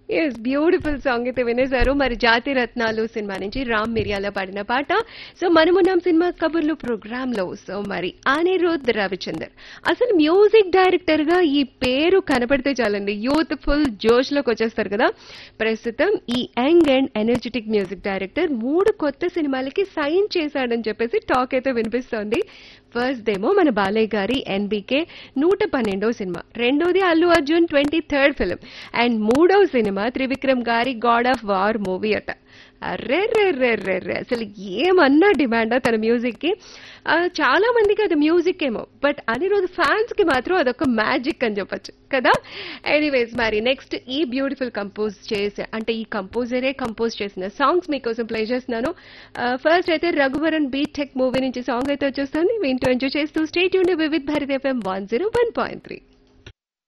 yes beautiful song అయితే వినేశారు మరి జాతి రత్నాలు సినిమా నుంచి రామ్ మిరియాల పాడిన పాట సో మనమున్నాం సినిమా కబుర్లు ప్రోగ్రామ్ లో సో మరి అనిరుద్ రవిచందర్ అసలు మ్యూజిక్ డైరెక్టర్ గా ఈ పేరు కనపడితే చాలండి యూత్ ఫుల్ జోష్ లోకి వచ్చేస్తారు కదా ప్రస్తుతం ఈ young and energetic music director మూడు కొత్త సినిమాలకి సైన్ చేశాడని చెప్పేసి టాక్ అయితే వినిపిస్తోంది ఫస్ట్ దేమో మన బాలయ్య గారి ఎన్బికే నూట పన్నెండో సినిమా రెండోది Allu Arjun twenty third film and మూడవ సినిమా త్రివిక్రమ్ గారి గాడ్ ఆఫ్ వార్ మూవీ అట అర్రే రే రే రే రే అసలు ఏమన్నా డిమాండా తన మ్యూజిక్ కి ఆ, చాలా మందికి అది మ్యూజిక్ ఏమో బట్ అనిరుద్ ఫ్యాన్స్ కి మాత్రం అదొక మ్యాజిక్ అని చెప్పొచ్చు కదా ఎనీవేస్ మరి నెక్స్ట్ ఈ బ్యూటిఫుల్ కంపోజ్ చేసే అంటే ఈ కంపోజరే కంపోజ్ చేసిన సాంగ్స్ మీకోసం ప్లే చేస్తున్నాను ఫస్ట్ అయితే రఘువరన్ బీ టెక్ మూవీ నుంచి సాంగ్ అయితే వచ్చేస్తుంది వింటూ ఎంజాయ్ చేస్తూ స్టేట్ యూన్ Vividh Bharat FM one zero one point three